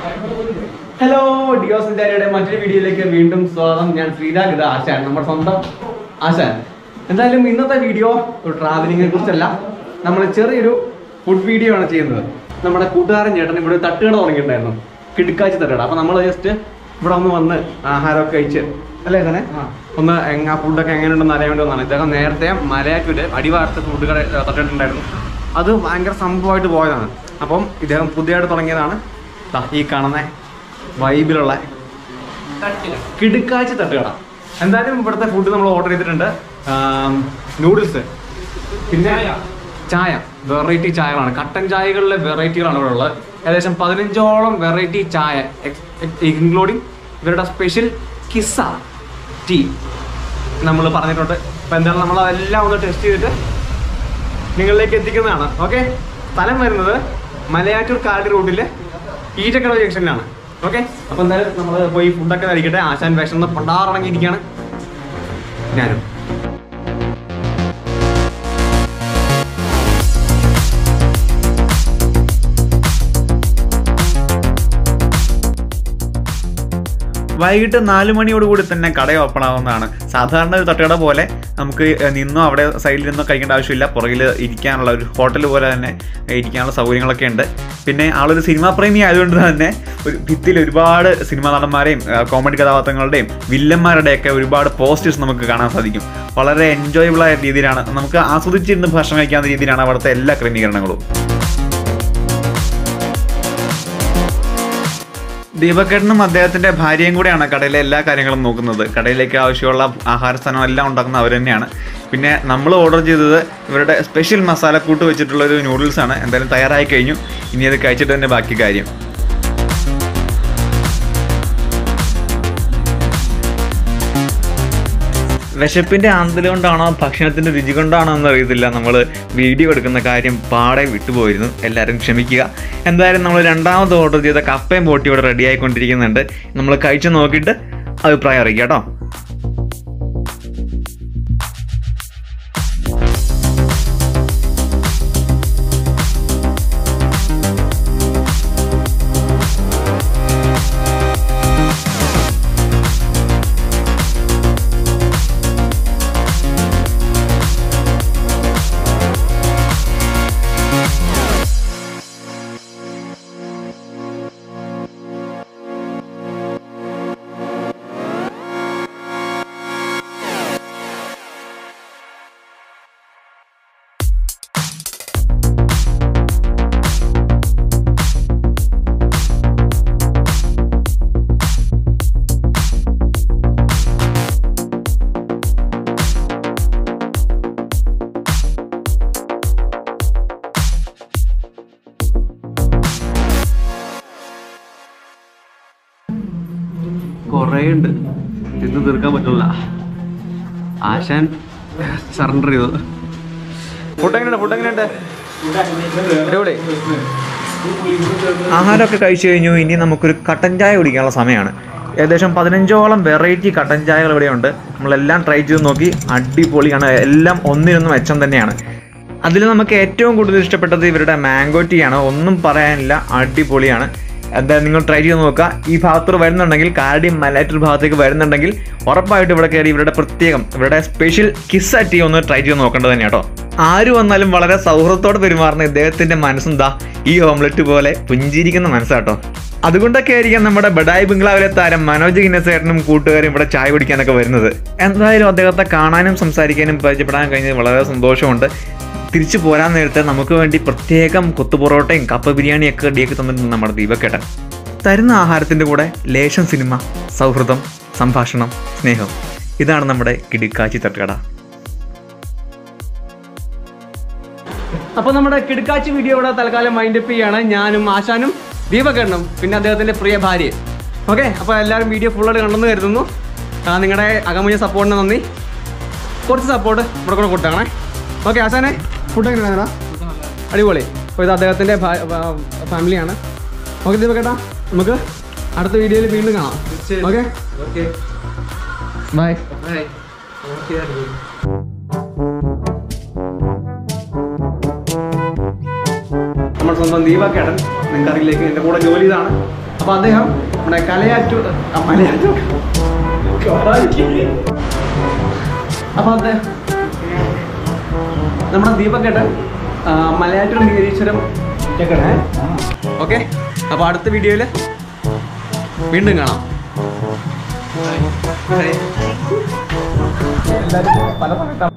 hello ഡിയോസ് ഡാരിയുടെ മറ്റൊരു വീഡിയോയിലേക്ക് വീണ്ടും സ്വാഗതം ഞാൻ ശ്രീരാഗ് ഇത് ആശാൻ നമ്മുടെ സ്വന്തം ആശാൻ എന്തായാലും ഇന്നത്തെ വീഡിയോ ഒരു ട്രാവലിങ്ങിനെ കുറിച്ചല്ല നമ്മൾ ചെറിയൊരു ഫുഡ് വീഡിയോ ആണ് ചെയ്യുന്നത് നമ്മുടെ കൂട്ടുകാരൻ ചേട്ടൻ ഇവിടെ ഒരു തട്ടുകട തുടങ്ങിയിട്ടുണ്ടായിരുന്നു കിടുക്കാച്ചി തട്ടുകട അപ്പൊ നമ്മൾ ജസ്റ്റ് ഇവിടെ ഒന്ന് വന്ന് ആഹാരമൊക്കെ കഴിച്ച് അല്ലേ തന്നെ ഒന്ന് എങ്ങ ഫുഡൊക്കെ എങ്ങനെയുണ്ടെന്ന് അറിയാൻ വേണ്ടി വന്നാണ് ഇദ്ദേഹം നേരത്തെ മലയാറ്റൂര് അടിവാരത്തെ ഫുഡ് കട തട്ടിട്ടുണ്ടായിരുന്നു അത് ഭയങ്കര സംഭവമായിട്ട് പോയതാണ് അപ്പം ഇദ്ദേഹം പുതിയതായിട്ട് തുടങ്ങിയതാണ് ദാ ഈ കാണുന്ന വൈബിലുള്ള കിടുക്കാച്ചി തട്ടുകട എന്തായാലും ഇവിടുത്തെ ഫുഡ് നമ്മൾ ഓർഡർ ചെയ്തിട്ടുണ്ട് നൂഡിൽസ് പിന്നെ ചായ വെറൈറ്റി ചായകളാണ് കട്ടൻ ചായകളിലെ വെറൈറ്റികളാണ് ഇവിടെ ഉള്ളത് ഏകദേശം പതിനഞ്ചോളം വെറൈറ്റി ചായ ഇൻക്ലൂഡിങ് ഇവരുടെ സ്പെഷ്യൽ കിസ്സ ടീ നമ്മൾ പറഞ്ഞിട്ടുണ്ട് അപ്പം എന്തായാലും നമ്മൾ അതെല്ലാം ഒന്ന് ടെസ്റ്റ് ചെയ്തിട്ട് നിങ്ങളിലേക്ക് എത്തിക്കുന്നതാണ് ഓക്കെ സ്ഥലം വരുന്നത് മലയാറ്റൂർ കാടി റൂട്ടിലെ ഈറ്റക്കടവ് ജംഗ്ഷനിലാണ് ഓക്കെ അപ്പൊ എന്തായാലും നമ്മൾ പോയി ഫുഡൊക്കെ കഴിക്കട്ടെ ആശാൻ വിഷം പണ്ടാറടങ്ങിയിരിക്കുകയാണ് ഞാനും വൈകിട്ട് നാല് മണിയോടുകൂടി തന്നെ കട ഓപ്പൺ ആവുന്നതാണ് സാധാരണ ഒരു തട്ടുകട പോലെ നമുക്ക് നിന്നോ അവിടെ സൈഡിൽ നിന്നോ കഴിക്കേണ്ട ആവശ്യമില്ല പുറകിൽ ഇരിക്കാനുള്ള ഒരു ഹോട്ടൽ പോലെ തന്നെ ഇരിക്കാനുള്ള സൗകര്യങ്ങളൊക്കെ ഉണ്ട് പിന്നെ ആളൊരു സിനിമാ പ്രേമി ആയതുകൊണ്ട് തന്നെ ഒരു ഭിത്തിയിൽ ഒരുപാട് സിനിമാ നടന്മാരെയും കോമഡി കഥാപാത്രങ്ങളുടെയും വില്ലന്മാരുടെയൊക്കെ ഒരുപാട് പോസ്റ്റേഴ്സ് നമുക്ക് കാണാൻ സാധിക്കും വളരെ എൻജോയബിൾ ആയ രീതിയിലാണ് നമുക്ക് ആസ്വദിച്ചിരുന്ന് ഭക്ഷണം കഴിക്കാവുന്ന രീതിയിലാണ് അവിടുത്തെ എല്ലാ ക്രമീകരണങ്ങളും ദീപക്കേട്ടനും അദ്ദേഹത്തിന്റെ ഭാര്യയും കൂടെയാണ് കടയിലെ എല്ലാ കാര്യങ്ങളും നോക്കുന്നത് കടയിലേക്ക് ആവശ്യമുള്ള ആഹാര സാധനം എല്ലാം ഉണ്ടാക്കുന്ന അവർ തന്നെയാണ് പിന്നെ നമ്മൾ ഓർഡർ ചെയ്തത് ഇവരുടെ സ്പെഷ്യൽ മസാലക്കൂട്ട് വെച്ചിട്ടുള്ള ഒരു നൂഡിൽസ് ആണ് എന്തായാലും തയ്യാറായി കഴിഞ്ഞു ഇനി അത് കഴിച്ചിട്ട് തന്നെ ബാക്കി കാര്യം വിശപ്പിന്റെ ആന്തൽ കൊണ്ടാണോ ഭക്ഷണത്തിന്റെ രുചി കൊണ്ടാണോ എന്ന് അറിയത്തില്ല നമ്മൾ വീഡിയോ എടുക്കുന്ന കാര്യം പാടെ വിട്ടുപോയിരുന്നു എല്ലാവരും ക്ഷമിക്കുക എന്തായാലും നമ്മൾ രണ്ടാമത് ഓർഡർ ചെയ്ത കപ്പയും ബോട്ടി ഇവിടെ റെഡി ആയിക്കൊണ്ടിരിക്കുന്നുണ്ട് നമ്മൾ കഴിച്ചു നോക്കിയിട്ട് അഭിപ്രായം അറിയിക്കാം കേട്ടോ കുറേ ഉണ്ട് തിന്ന് തീർക്കാൻ പറ്റില്ല ആശാൻ സറണ്ടർ ചെയ്തത് ഫുഡ് എങ്ങനെയുണ്ട് ഫുഡ് എങ്ങനെയുണ്ട് അടിപൊളി ആഹാരമൊക്കെ കഴിച്ചു കഴിഞ്ഞു ഇനി നമുക്കൊരു കട്ടൻ ചായ കുടിക്കാനുള്ള സമയമാണ് ഏകദേശം പതിനഞ്ചോളം വെറൈറ്റി കട്ടൻ ചായകൾ ഇവിടെയുണ്ട് നമ്മളെല്ലാം ട്രൈ ചെയ്ത് നോക്കി അടിപൊളിയാണ് എല്ലാം ഒന്നിനൊന്നും മെച്ചം തന്നെയാണ് അതിൽ നമുക്ക് ഏറ്റവും കൂടുതൽ ഇഷ്ടപ്പെട്ടത് ഇവരുടെ മാംഗോ ടീ ആണ് ഒന്നും പറയാനില്ല അടിപൊളിയാണ് എന്തായാലും നിങ്ങൾ ട്രൈ ചെയ്ത് നോക്കുക ഈ ഭാഗത്തോട് വരുന്നുണ്ടെങ്കിൽ കാടി മലയാറ്റൂർ ഭാഗത്തേക്ക് വരുന്നുണ്ടെങ്കിൽ ഉറപ്പായിട്ടും ഇവിടെ കയറി ഇവരുടെ പ്രത്യേകം ഇവരുടെ സ്പെഷ്യൽ കിസ്സ ടീ ഒന്ന് ട്രൈ ചെയ്ത് നോക്കേണ്ടത് തന്നെയാണ് കേട്ടോ ആര് വന്നാലും വളരെ സൗഹൃദത്തോടെ പെരുമാറുന്ന ഇദ്ദേഹത്തിന്റെ മനസ്സും ദാ ഈ ഓംലെറ്റ് പോലെ പുഞ്ചിരിക്കുന്ന മനസ്സാട്ടോ അതുകൊണ്ടൊക്കെ ആയിരിക്കാം നമ്മുടെ ബഡായി ബംഗ്ലാവിലെ താരം മനോജ് ഗിന്നസേട്ടനും കൂട്ടുകാരും ഇവിടെ ചായ കുടിക്കാനൊക്കെ വരുന്നത് എന്തായാലും അദ്ദേഹത്തെ കാണാനും സംസാരിക്കാനും പരിചയപ്പെടാൻ കഴിഞ്ഞത് വളരെ സന്തോഷമുണ്ട് തിരിച്ചു പോരാൻ നേരത്തെ നമുക്ക് വേണ്ടി പ്രത്യേകം കൊത്തുപൊറോട്ടയും കപ്പ ബിരിയാണിയും ഒക്കെ റെഡിയാക്കി തന്നിട്ടുണ്ട് നമ്മുടെ ദീപക്കേട്ടൻ തരുന്ന ആഹാരത്തിന്റെ കൂടെ ലേശം സിനിമ സൗഹൃദം സംഭാഷണം സ്നേഹം ഇതാണ് നമ്മുടെ കിടുക്കാച്ചി തട്ടുകട അപ്പൊ നമ്മുടെ കിടുക്കാച്ചി വീഡിയോ ഇവിടെ തൽക്കാലം മൈൻഡ് അപ്പ് ചെയ്യാണ് ഞാനും ആശാനും ദീപകണ്ണും പിന്നെ അദ്ദേഹത്തിന്റെ പ്രിയ ഭാര്യ ഓക്കെ അപ്പോൾ എല്ലാവരും വീഡിയോ ഫുള്ളായിട്ട് കണ്ടെന്ന് കരുതുന്നു ആ, നിങ്ങളുടെ അകമുഞ്ഞ സപ്പോർട്ടിന് നന്ദി കുറച്ച് സപ്പോർട്ട് ഇവിടെ കൂടെ കൊടുത്തേ ഓക്കെ ആശാനെ ഫുഡ് എങ്ങനെയാണ് അടിപൊളി അപ്പോൾ ഇത് അദ്ദേഹത്തിൻ്റെ ഫാമിലിയാണ് ഓക്കെ ദീപകേട്ടാ നമുക്ക് അടുത്ത വീഡിയോയിൽ വീണ്ടും കാണാം ഓക്കെ ഓക്കെ ബൈ ബൈ നമ്മുടെ സ്വന്തം ദീപക്കേട്ടൻ നിങ്ങൾക്ക് അറിയില്ലെങ്കിൽ എൻ്റെ കൂടെ ജോലി ഇതാണ് അപ്പോൾ അദ്ദേഹം നമ്മുടെ കലയാറ്റൂർ ആ, മലയാറ്റൂർ അപ്പോൾ അദ്ദേഹം നമ്മുടെ ദീപക്കേട്ടൻ ആ, മലയാറ്റൂർ നിരീശ്വരം കേൾക്കണേ ഓക്കെ അപ്പോൾ അടുത്ത വീഡിയോയിൽ വീണ്ടും കാണാം എല്ലാവരും പല സമയത്ത്